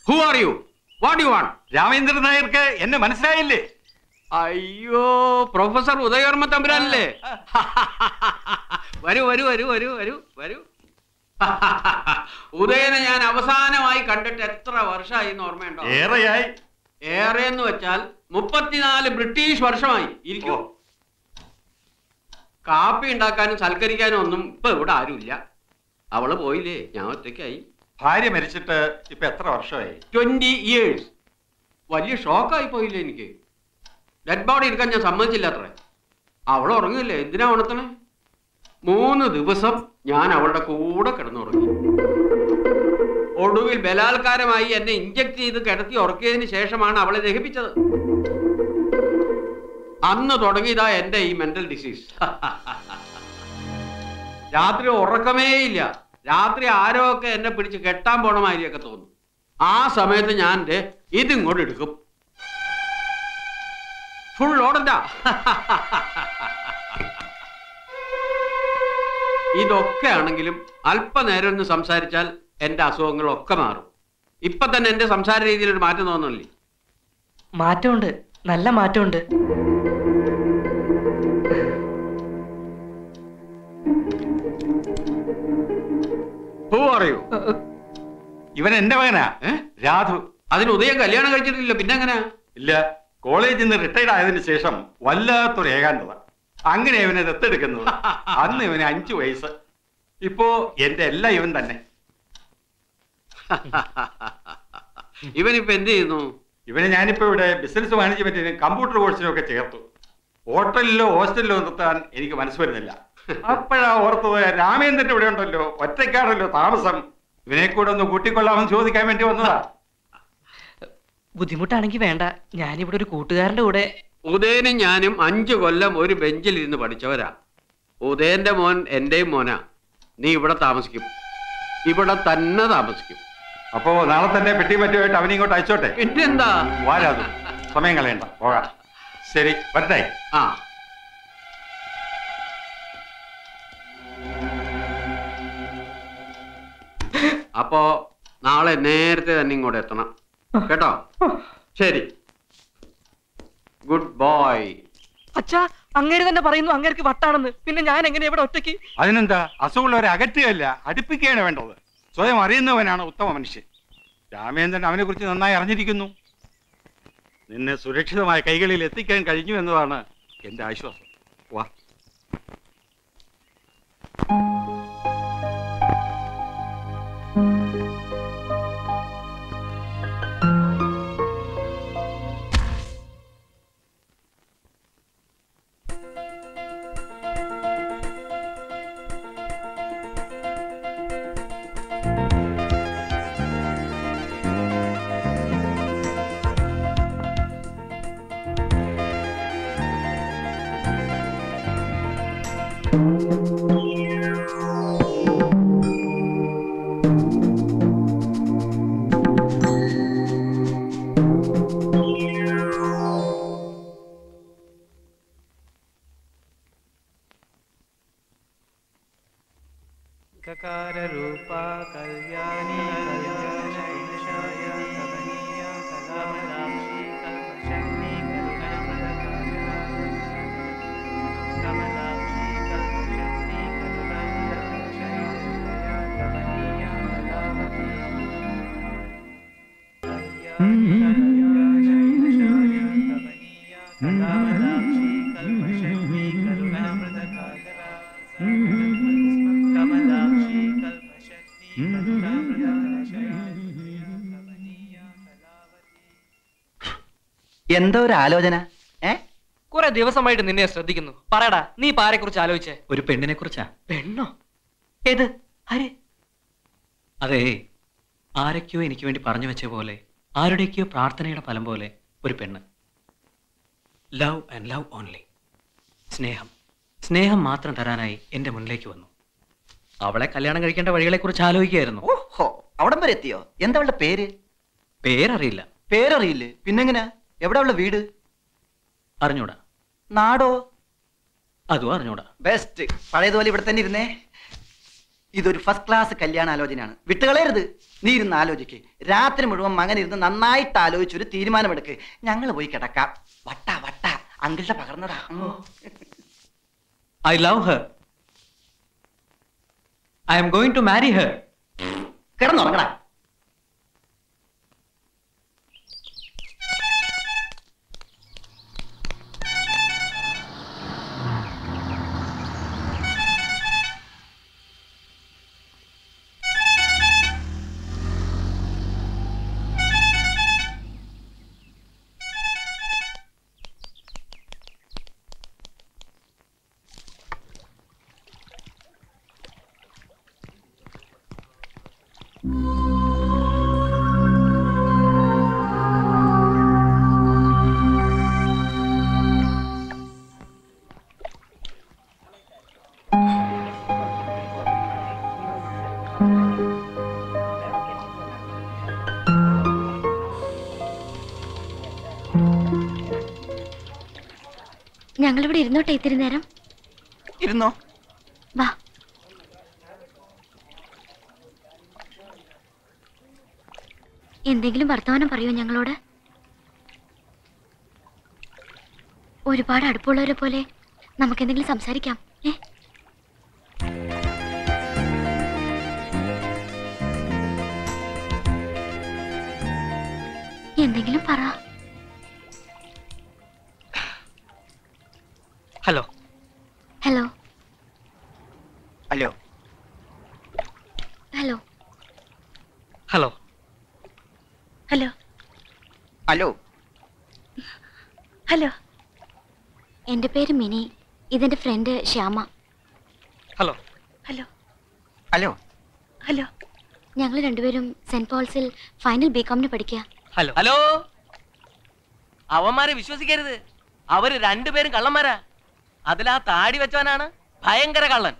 Who are you what you want Ramendran നായർക്ക് എന്നെ മനസ്സിലായില്ലേ അയ്യോ പ്രൊഫസർ ഉദയവർമ്മ തമ്പുരാനല്ലേ വരൂ വരൂ വരൂ വരൂ വരൂ വരൂ ഉദയനെ ഞാൻ അവസാനമായി കണ്ടിട്ട് എത്ര വർഷമായി എന്ന് ഓർമ്മയുണ്ടോ ഏറെയായി ഏറെ എന്ന് വെച്ചാൽ മുപ്പത്തിനാല് ബ്രിട്ടീഷ് വർഷമായി ഇരിക്കൂ കാപ്പി ഉണ്ടാക്കാനും സൽക്കരിക്കാനും ഒന്നും ഇപ്പൊ ഇവിടെ ആരുമില്ല അവള് പോയില്ലേ ഞാൻ ഒറ്റയ്ക്കായി ഭാര്യ മരിച്ചിട്ട് ഇപ്പൊ എത്ര വർഷമായി ട്വന്റി ഇയേഴ്സ് വലിയ ഷോക്കായി പോയില്ലേ എനിക്ക് ഡെഡ് ബോഡി എടുക്കാൻ ഞാൻ സമ്മതിച്ചില്ല അത്രേ അവൾ ഉറങ്ങില്ലേ എന്തിനാ ഉണർത്തണേ മൂന്ന് ദിവസം ഞാൻ അവളുടെ കൂടെ കിടന്നുറങ്ങി ഒടുവിൽ ബലാത്കാരമായി എന്നെ ഇഞ്ചക്ട് ചെയ്ത് കിടത്തി ഉറക്കിയതിന് ശേഷമാണ് അവളെ ദഹിപ്പിച്ചത് അന്ന് തുടങ്ങിയതാ എന്റെ ഈ മെന്റൽ ഡിസീസ് രാത്രി ഉറക്കമേ ഇല്ല രാത്രി ആരോ ഒക്കെ എന്നെ പിടിച്ച് കെട്ടാൻ പോണ മാതിരിയൊക്കെ തോന്നും ആ സമയത്ത് ഞാൻ ദേ ഇതിങ്ങോട്ട് എടുക്കും ഫുൾ ഓടണ്ട ഇതൊക്കെ ആണെങ്കിലും അല്പനേരം ഒന്ന് സംസാരിച്ചാൽ എന്റെ അസുഖങ്ങളൊക്കെ മാറും ഇപ്പൊ തന്നെ എന്റെ സംസാര രീതിയിൽ ഒരു മാറ്റം തോന്നുന്നില്ലേ മാറ്റമുണ്ട് നല്ല മാറ്റമുണ്ട് ഹൂ അറിയൂ ഇവൻ എന്റെ മകനാ രാധു അതിന് ഉദയം കല്യാണം കഴിച്ചിട്ടില്ല പിന്നെ എങ്ങനെയാ ഇല്ല കോളേജിൽ നിന്ന് റിട്ടയർഡ് ആയതിനു ശേഷം വല്ലാത്തൊരു ഏകാന്തത അങ്ങനെ ഇവനെ ദത്തെടുക്കുന്നത് അന്ന് ഇവന് അഞ്ചു വയസ്സ് ഇപ്പോ എന്റെ എല്ലാം ഇവൻ തന്നെ ഇവനിപ്പോ എന്ത് ചെയ്യുന്നു ഇവനെ ഞാനിപ്പോ ഇവിടെ ബിസിനസ് മാനേജ്മെന്റിനും കമ്പ്യൂട്ടർ കോഴ്സിനും ഒക്കെ ചേർത്തു ഹോട്ടലിലോ ഹോസ്റ്റലിലോ നിർത്താൻ എനിക്ക് മനസ്സ് വരുന്നില്ല അപ്പോഴാ ഓർത്തത് രാമേന്ദ്രൻ ഇവിടെ ഉണ്ടല്ലോ ഒറ്റയ്ക്കാണല്ലോ താമസം ഇവനെ കൂടെ ഒന്ന് കൂട്ടിക്കൊള്ളാമെന്ന് ചോദിക്കാൻ വേണ്ടി വന്നതാ ബുദ്ധിമുട്ടാണെങ്കിൽ വേണ്ട ഞാനിവിടെ ഒരു കൂട്ടുകാരന്റെ കൂടെ ഉദയനും ഞാനും അഞ്ചു കൊല്ലം ഒരു ബെഞ്ചിൽ ഇരുന്ന് പഠിച്ചവരാ ഉദയന്റെ മോൻ എന്റെയും മോനാ നീ ഇവിടെ താമസിക്കും ഇവിടെ തന്നെ താമസിക്കും അപ്പോ നാളെ തന്നെ പെട്ടി പറ്റുമായിട്ട് അവനെ ഇങ്ങോട്ട് അയച്ചോട്ടെ പിന്നെന്താ വാരാതു സമയം കളയണ്ട പോകാം ശരി വരട്ടെ ആ അപ്പോ നാളെ നേരത്തെ തന്നെ ഇങ്ങോട്ട് എത്തണം കേട്ടോ ശരി ഗുഡ് ബോയ് അച്ഛാ അങ്ങേര് തന്നെ പറയുന്നു അങ്ങേർക്ക് വട്ടാണെന്ന് പിന്നെ ഞാൻ എങ്ങനെ ഇവിടെ ഒറ്റയ്ക്ക് അതിനെന്താ അസുഖമുള്ളവരെ അകറ്റുകയല്ല അടുപ്പിക്കുകയാണ് വേണ്ടത് സ്വയം അറിയുന്നവനാണ് ഉത്തമ മനുഷ്യൻ രാമേന്ദ്രൻ അവനെ കുറിച്ച് നന്നായി അറിഞ്ഞിരിക്കുന്നു നിന്നെ സുരക്ഷിതമായ കൈകളിൽ എത്തിക്കാൻ കഴിഞ്ഞു എന്നതാണ് എന്റെ ആശ്വാസം വാ ककाररूपा कल्याणी कल्याणविनाशाय कमनीया कलामलाक्षी कल्पशक्ति कमलाक्षी कल्पशक्ति करुणाशैलया कमनीया कलावती कमलाक्षी कल्पशक्ति करुणामृतकाकरा कमलाक्षी कल्पशक्ति करुणामृतकाकरा എന്തോ ഒരു ആലോചന ഏ കുറെ ദിവസമായിട്ട് നിന്നെ ശ്രദ്ധിക്കുന്നു പറയടാ നീ ഇപ്പൊ ആരെ കുറിച്ച് ആലോചിച്ചേ ഒരു പെണ്ണിനെ കുറിച്ചാ പെണ്ണോ ഏത് ആരെ അതെ ആരൊക്കെയോ എനിക്ക് വേണ്ടി പറഞ്ഞു വെച്ച പോലെ ആരുടെയൊക്കെയോ പ്രാർത്ഥനയുടെ ഫലം പോലെ ഒരു പെണ്ണ് ലവ് ആൻഡ് ലവ് ഓൺലി സ്നേഹം സ്നേഹം മാത്രം തരാനായി എൻ്റെ മുന്നിലേക്ക് വന്നു അവളെ കല്യാണം കഴിക്കേണ്ട വഴികളെക്കുറിച്ച് ആലോചിക്കുകയായിരുന്നു ഓഹോ അവിടം വരെ എത്തിയോ എന്താ അവളുടെ പേര് പേരറിയില്ല പേരറിയില്ലേ പിന്നെങ്ങനാ എവിടെ അവളുടെ വീട് അറിഞ്ഞൂടാ നാടോ അതും അറിഞ്ഞൂടാ ബെസ്റ്റ് പഴയതുപോലെ ഇവിടെ തന്നെ ഇരുന്നേ ഇതൊരു ഫസ്റ്റ് ക്ലാസ് കല്യാണ ആലോചനയാണ് വിട്ടുകളയരുത് നീ ഇരുന്ന് ആലോചിക്ക് രാത്രി മുഴുവൻ മകൻ ഇരുന്ന് നന്നായിട്ട് ആലോചിച്ച് ഒരു തീരുമാനമെടുക്ക് ഞങ്ങൾ പോയി കിടക്കാം വട്ട വട്ട അങ്കിളുടെ പകർന്നതാ ഉം. I love her I am going to marry her കിടന്നുറങ്ങടാ ഞങ്ങളിവിടെ ഇരുന്നോട്ടെ ഇത്തിരി നേരം ഇരുന്നോ വാ എന്തെങ്കിലും വർത്തമാനം പറയോ ഞങ്ങളോട് ഒരുപാട് അടുപ്പമുള്ളവരെ പോലെ നമുക്ക് എന്തെങ്കിലും സംസാരിക്കാം ഏ എന്തെങ്കിലും പറ hello hello hello hello hello hello hello hello എൻ്റെ പേര് മിനി ഇതെൻ്റെ friend Shyama hello hello hello hello ഞങ്ങൾ രണ്ടുപേരും സെന്റ് പോൾസിൽ ഫൈനൽ ബി കോമിന് പഠിക്കുക ഹലോ ഹലോ അവന്മാരെ വിശ്വസിക്കരുത് അവര് രണ്ടുപേരും കള്ളന്മാരാ അതിലാ താടി വെച്ചവനാണ് ഭയങ്കര കള്ളൻ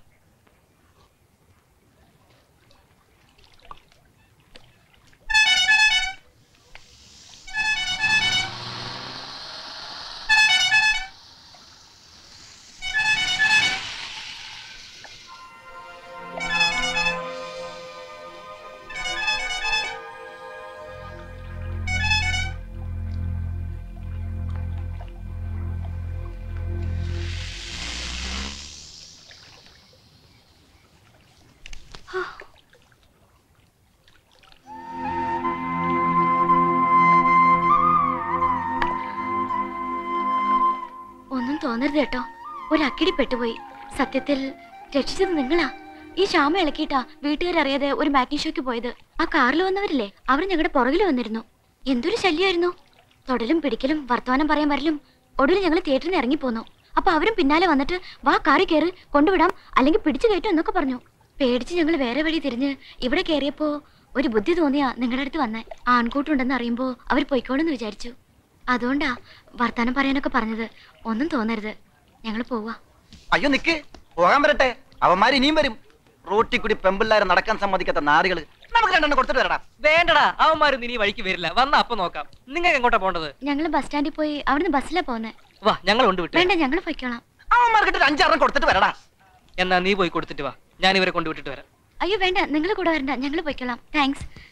ഒന്നും തോന്നരുത് കേട്ടോ ഒരു അക്കിടി പെട്ടുപോയി സത്യത്തിൽ രക്ഷിച്ചത് നിങ്ങളാ ഈ ശ്യാമ ഇളക്കിയിട്ടാ വീട്ടുകാരറിയാതെ ഒരു മാറ്റിനി ഷോയ്ക്ക് പോയത് ആ കാറിൽ വന്നവരില്ലേ അവർ ഞങ്ങളുടെ പുറകിൽ വന്നിരുന്നു എന്തൊരു ശല്യമായിരുന്നു തൊടലും പിടിക്കലും വർത്തമാനം പറയാൻ വരലും ഒടുവിൽ ഞങ്ങൾ തിയേറ്ററിൽ നിന്ന് ഇറങ്ങിപ്പോന്നു അപ്പൊ അവരും പിന്നാലെ വന്നിട്ട് വാ കാറി കയറി കൊണ്ടുവിടാം അല്ലെങ്കിൽ പിടിച്ചു കയറ്റും എന്നൊക്കെ പറഞ്ഞു പേടിച്ച് ഞങ്ങൾ വേറെ വഴി തിരിഞ്ഞ് ഇവിടെ കയറിയപ്പോ ഒരു ബുദ്ധി തോന്നിയാ നിങ്ങളുടെ അടുത്ത് വന്നേ ആൺകൂട്ടുണ്ടെന്ന് അറിയുമ്പോ അവർ പൊയ്ക്കോളെന്ന് വിചാരിച്ചു അതുകൊണ്ടാ വർത്താനം പറയാനൊക്കെ പറഞ്ഞത് ഒന്നും തോന്നരുത് ഞങ്ങൾ പോവാ അയ്യോ നിക്ക് പോകാൻ വരട്ടെ അവന്മാർ ഇനിയും വരും റോട്ടി കൂടി പെമ്പിള്ളാരെ നടക്കാൻ സമ്മതിക്കാത്ത നാടുകള് നമുക്ക് രണ്ടെണ്ണം കൊടുത്തിട്ട് വരടാ വേണ്ടടാ അവന്മാരൊന്നും ഇനി വഴിക്ക് വരില്ല വന്ന അപ്പൊ നോക്കാം നിങ്ങൾക്ക് എങ്ങോട്ടാ പോണ്ടത് ഞങ്ങൾ ബസ് സ്റ്റാൻഡിൽ പോയി അവിടുന്ന് ബസ്സിലാ പോന്നെ വാ ഞങ്ങൾ കൊണ്ടുവിട്ടേ വേണ്ട ഞങ്ങൾ പൊയ്ക്കോളാം അവന്മാർക്കിട്ട് ഒരു അഞ്ചാറെണ്ണം കൊടുത്തിട്ട് വരടാ എന്നാ നീ പോയി കൊടുത്തിട്ട് വാ ഞാൻ ഇവരെ കൊണ്ടുവിട്ടിട്ട് വരാം അയ്യോ വേണ്ട നിങ്ങൾ കൂടെ വരണ്ട ഞങ്ങൾ പൊയ്ക്കോളാം താങ്ക്സ്